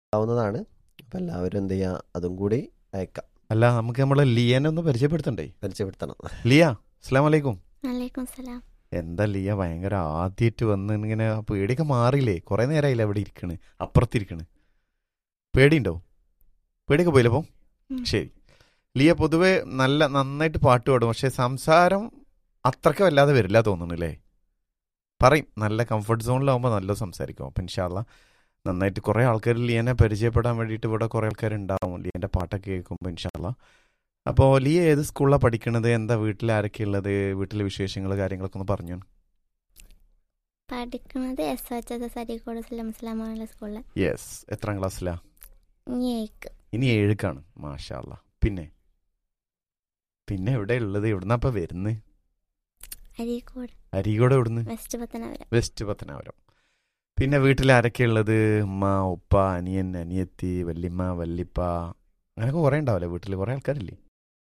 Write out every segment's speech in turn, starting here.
ആവുന്നതാണ് അപ്പം എല്ലാവരും എന്ത് ചെയ്യുക അതും കൂടി അയക്കാം അല്ല നമുക്ക് നമ്മളെ ലിയനെ ഒന്ന് പരിചയപ്പെടുത്തണ്ടേ പരിചയപ്പെടുത്തണം ലിയ അസ്സാം വലൈക്കും വലൈക്കും സലാം എന്താ ലിയ ഭയങ്കര ആദ്യമായിട്ട് വന്ന് ഇങ്ങനെ പേടിയൊക്കെ മാറിയില്ലേ കുറെ നേരമായില്ല അവിടെ ഇരിക്കണ് അപ്പുറത്തിരിക്കണ് പേടിയുണ്ടോ പേടിയൊക്കെ പോയില്ലേ അപ്പം ഉം. ശരി ലിയ പൊതുവെ നല്ല നന്നായിട്ട് പാട്ട് പാടും പക്ഷെ സംസാരം അത്രയ്ക്ക് വല്ലാതെ വരില്ല തോന്നുന്നു അല്ലേ പറയും നല്ല കംഫർട്ട് സോണിലാവുമ്പോൾ നല്ല സംസാരിക്കും അപ്പം ഇൻഷാല്ല നന്നായിട്ട് കുറേ ആൾക്കാർ ലിയനെ പരിചയപ്പെടാൻ വേണ്ടിയിട്ട് ഇവിടെ കുറേ ആൾക്കാരുണ്ടാവും ലിയൻ്റെ പാട്ടൊക്കെ കേൾക്കുമ്പോൾ ഇൻഷാല്ല അപ്പോൾ ലിയ ഏത് സ്കൂളിലാണ് പഠിക്കണത് എന്താ വീട്ടിൽ ആരൊക്കെ ഉള്ളത് വീട്ടിലെ വിശേഷങ്ങൾ കാര്യങ്ങളൊക്കെ ഒന്ന് പറഞ്ഞു പഠിക്കുന്നത് എസ് എച്ച് എസ് അരീക്കോട് സ്ലം ഇസ്ലാമുള്ള സ്കൂളിൽ യെസ് എത്രാം ക്ലാസ്സിലാ ഏക്ക് ഇനി ഏഴുക്കാണ് മാഷാല്ല പിന്നെ പിന്നെ എവിടെ ഉള്ളത് എവിടുന്നാ ഇപ്പൊ വരുന്നത് അരീക്കോട് അരീകോട് എവിടുന്ന് വെസ്റ്റ് പത്തനാപുരം വെസ്റ്റ് പത്തനാപുരം പിന്നെ വീട്ടിൽ ആരൊക്കെ ഉള്ളത് ഉമ്മ ഉപ്പ അനിയൻ അനിയത്തി വല്യമ്മ വല്ലിപ്പ അങ്ങനെയൊക്കെ കുറേ ഉണ്ടാവില്ലേ വീട്ടിൽ കുറേ ആൾക്കാരില്ലേ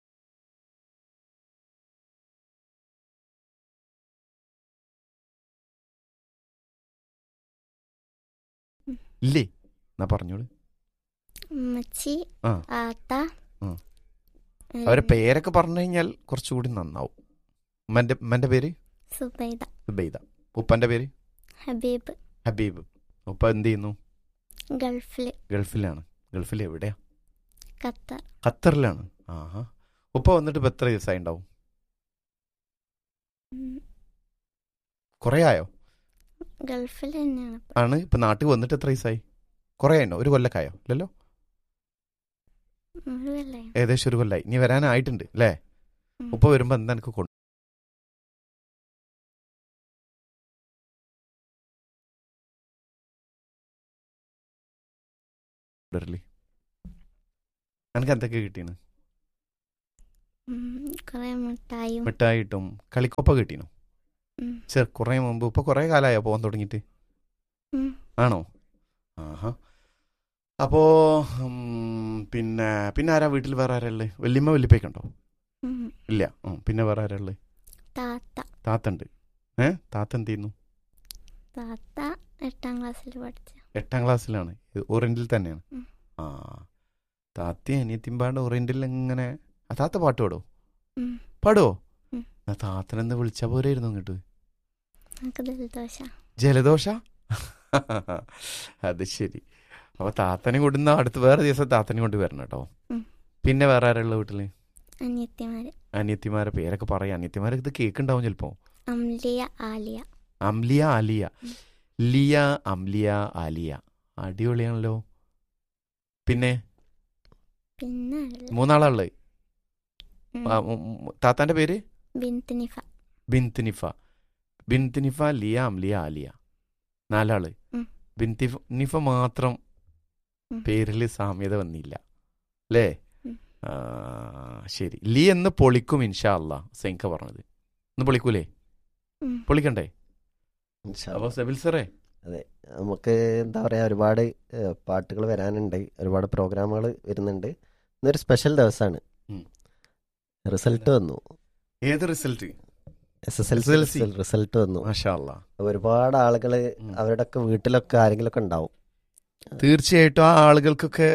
ഉം. ഇല്ലേ എന്നാ പറഞ്ഞോളൂ ഉമ്മച്ചി ആ. ആത്ത ആ. ഉം, അവരെ പേരൊക്കെ പറഞ്ഞു കഴിഞ്ഞാൽ കുറച്ചുകൂടി നന്നാവും ഉമ്മന്റെ ഉമ്മന്റെ പേര് സുബൈദ സുബൈദ ഉപ്പന്റെ പേര് ഹബീബ് ഹബീബ് ഉപ്പ എന്ത് ചെയ്യുന്നു ഗൾഫിൽ ഗൾഫിലാണ് ഗൾഫിൽ എവിടെയാ ഖത്തർ ഖത്തറിലാണ് ആഹാ ഉപ്പ വന്നിട്ട് ഇപ്പൊ എത്ര ദിവസമായി ഉണ്ടാവും ഉം, കുറേ ആയോ ഗൾഫിൽ തന്നെയാണ് ഇപ്പൊ. ആണ് ഇപ്പൊ നാട്ടിൽ വന്നിട്ട് എത്ര ദിവസമായി കുറേ ആയിട്ടോ ഒരു കൊല്ലക്കായോ ഇല്ലല്ലോ ഒരു കൊല്ലായി. ഏകദേശം ഒരു കൊല്ലായി ഇനി വരാനായിട്ടുണ്ട് അല്ലേ ഉം. ഉപ്പ വരുമ്പോ എന്താ എനിക്ക് കൊണ്ട് കൊണ്ടുവരല്? എനിക്ക് എന്തൊക്കെ കിട്ടീന് ഉം, കുറെ മിഠായും മിഠായിട്ടും കളിക്കൊപ്പ കിട്ടീനോ ഉം, ചെറു കുറേ മുമ്പ് ഇപ്പൊ കുറേ കാലമായോ പോകാൻ തുടങ്ങിയിട്ട് ഉം. ആണോ ആഹാ അപ്പോ ഉം, പിന്നെ പിന്നെ ആരാ വീട്ടിൽ വേറെ ആരാ ഉള്ളത് വല്യമ്മ വല്യപ്പയൊക്കെ ഉണ്ടോ ഉം. ഇല്ല ഉം, പിന്നെ വേറെ ആരാ ഉള്ളത് താത്ത താത്തണ്ട് ഏ താത്ത എന്ത് ചെയ്യുന്നു താത്ത എട്ടാം ക്ലാസ്സിൽ പഠിച്ച എട്ടാം ക്ലാസ്സിലാണ് ഇത് ഓറിയന്റിൽ തന്നെയാണ് ഉം. ആ താത്തി അനിയത്തിമ്പാണ്ട് ഓറിയന്റിൽ ഇങ്ങനെ ആ താത്ത പാട്ട് പാടോ ഉം. പാടുവോ ഉം. ആ താത്തനെന്ന് വിളിച്ച പോരായിരുന്നു ഇങ്ങോട്ട് നമുക്ക് ജലദോഷ ജലദോഷ അത് ശരി അപ്പൊ താത്തനെ കൊണ്ടുന്ന അടുത്ത് വേറെ ദിവസം താത്തനെ കൊണ്ട് വരണം കേട്ടോ ഉം. പിന്നെ വേറെ ആരുള്ള വീട്ടില് അനിയത്തിമാര് അനിയത്തിമാരെ പേരൊക്കെ പറയാം അനിയത്തിമാരൊക്കെ ഇത് കേൾക്കുണ്ടാവും ചിലപ്പോ അംലിയ ആലിയ അംലിയ ആലിയ ഉം. ലിയ അംലിയ ആലിയ അടിപൊളിയാണല്ലോ പിന്നെ പിന്നെ ആരല്ല? മൂന്നാളുള്ളത് ഉം. താത്താന്റെ പേര് ബിൻത്ത് നിഫ ബിൻത്ത് നിഫ ബിൻത്ത് നിഫ ലിയ അംലിയ ആലിയ നാലാള് ഉം. ബിൻത്ത് നിഫ മാത്രം ഉം. പേരിൽ സാമ്യത വന്നില്ല അല്ലേ ഉം. ആ, ശരി ലി എന്ന് പൊളിക്കും ഇൻഷാ അല്ലാ സെങ്ക പറഞ്ഞത് ഒന്ന് പൊളിക്കൂലേ ഉം. പൊളിക്കണ്ടേ ഇൻഷാ അപ്പൊ അല്ലാ. സെബിൽ സാറേ നമുക്ക് എന്താ പറയുക ഒരുപാട് പാട്ടുകൾ വരാനുണ്ട് ഒരുപാട് പ്രോഗ്രാമുകൾ വരുന്നുണ്ട് ഇന്നൊരു സ്പെഷ്യൽ ദിവസമാണ് ഉം. റിസൾട്ട് വന്നു ഏത് result S S L SSLC. C result വന്നു മാഷാ അല്ലാ ഒരുപാട് ആളുകൾ ഉം. അവരുടെ ഒക്കെ വീട്ടിലൊക്കെ ആരെങ്കിലുമൊക്കെ ഉണ്ടാവും തീർച്ചയായിട്ടും ആ ആളുകൾക്കൊക്കെ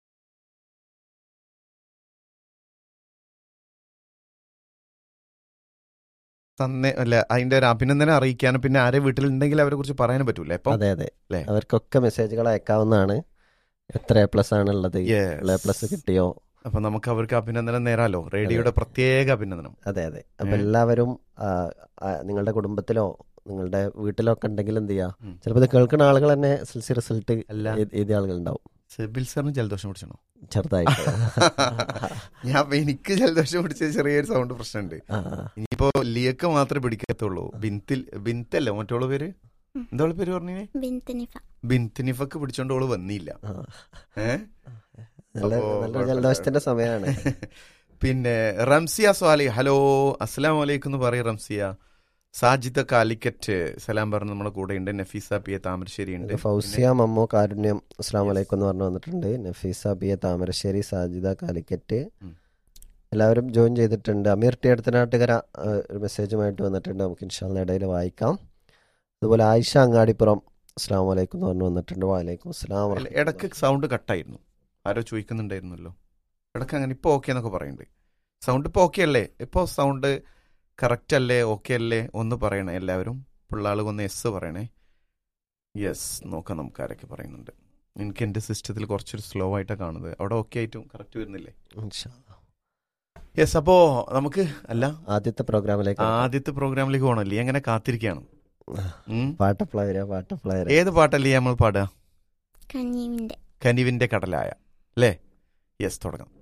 തന്നെ അല്ല അതിന്റെ ഒരു അഭിനന്ദനം അറിയിക്കാനും പിന്നെ ആരെ വീട്ടിലുണ്ടെങ്കിൽ അവരെ കുറിച്ച് പറയാനും പറ്റൂലേ ഇപ്പൊ അതെ അതെ അല്ലേ? അവർക്കൊക്കെ മെസ്സേജുകൾ അയക്കാവുന്നതാണ് എത്ര എ പ്ലസ് ആണ് ഉള്ളത് Yes. എ പ്ലസ് കിട്ടിയോ അപ്പൊ നമുക്ക് അവർക്ക് അഭിനന്ദനം നേരാലോ റേഡിയോയുടെ പ്രത്യേക അഭിനന്ദനം അതെ അതെ അപ്പൊ ഏ. എല്ലാവരും ആ, ആ, നിങ്ങളുടെ കുടുംബത്തിലോ നിങ്ങളുടെ വീട്ടിലോ ഒക്കെ ഉണ്ടെങ്കിൽ എന്ത് ചെയ്യാ ഉം. ചിലപ്പോൾ ഇത് കേൾക്കുന്ന ആളുകൾ തന്നെ എസ് എൽ സി റിസൾട്ട് അല്ല എഴുതിയ ആളുകൾ ഉണ്ടാവും സെബിൽ സാറിന് ജലദോഷം പിടിച്ചണോ ചെറുതായിട്ട് ഞാൻ എനിക്ക് ജലദോഷം പിടിച്ച ചെറിയൊരു സൗണ്ട് പ്രശ്നമുണ്ട് ആ, ഇനിയിപ്പോ ലിയക്ക് മാത്രമേ പിടിക്കത്തുള്ളൂ ബിന്തിൽ ബിന്തല്ലേ മറ്റോള് പേര് ഉം. എന്താ പേര് പറഞ്ഞേ ബിൻത്ത് നിഫ ബിന്തിനിഫക്ക് പിടിച്ചോണ്ട് ഓള് വന്നില്ല ആ. ഏ നല്ല അപ്പോ നല്ല ജലദോഷത്തിന്റെ സമയമാണ് പിന്നെ റംസിയ സ്വാലി ഹലോ അസ്സലാം വലൈക്കും എന്ന് പറയും റംസിയ സാജിദ കാലിക്കറ്റ് സലാം പറഞ്ഞ് നമ്മുടെ കൂടെ ഉണ്ട് നഫീസ പി എ താമരശ്ശേരി ഉണ്ട് ഫൗസിയ മമ്മോ കാരുണ്യം അസ്ലാം വലൈക്കും എന്ന് പറഞ്ഞു വന്നിട്ടുണ്ട് നഫീസ ബി എ താമരശ്ശേരി സാജിദ കാലിക്കറ്റ് ഉം. എല്ലാവരും ജോയിൻ ചെയ്തിട്ടുണ്ട് അമീർ ടി അടുത്തനാട്ടുകര ആ, ഒരു മെസ്സേജുമായിട്ട് വന്നിട്ടുണ്ട് നമുക്ക് ഇൻഷാല്ല ഇടയിൽ വായിക്കാം അതുപോലെ ആയിഷ അങ്ങാടിപ്പുറം അസ്സാം വലൈക്കും എന്ന് പറഞ്ഞു വന്നിട്ടുണ്ട് വാലൈക്കും അസ്സലാം അല്ല, ഇടയ്ക്ക് സൗണ്ട് കട്ടായിരുന്നു ആരോ ചോദിക്കുന്നുണ്ടായിരുന്നല്ലോ ഇടയ്ക്ക് അങ്ങനെ ഇപ്പോൾ ഓക്കെ എന്നൊക്കെ പറയുന്നുണ്ട് സൗണ്ട് ഇപ്പോൾ ഓക്കെ അല്ലേ ഇപ്പോൾ സൗണ്ട് കറക്റ്റ് അല്ലേ ഓക്കെ അല്ലേ ഒന്ന് പറയണേ എല്ലാവരും പിള്ളാൾ ഒന്ന് എസ് പറയണേ യെസ് നോക്കാം നമുക്ക് ആരൊക്കെ പറയുന്നുണ്ട് എനിക്ക് എൻ്റെ സിസ്റ്റത്തിൽ കുറച്ചൊരു സ്ലോ ആയിട്ടാണ് കാണുന്നത് അവിടെ ഓക്കെ ആയിട്ടും കറക്റ്റ് വരുന്നില്ലേ ഇൻഷാ അല്ലാ. യെസ് അപ്പോൾ നമുക്ക് അല്ല ആദ്യത്തെ പ്രോഗ്രാമിലേക്ക് ആദ്യത്തെ പ്രോഗ്രാമിലേക്ക് പോകണല്ലേ എങ്ങനെ കാത്തിരിക്കുകയാണ് ഉം? പാട്ടപ്ല വരിക പാട്ടപ്ല വരിക ഏത് പാട്ടല്ലേ നമ്മൾ പാടുക കഞ്ഞീവിൻ്റെ കനിവിൻ്റെ കടലായ അല്ലേ യെസ് തുടങ്ങാം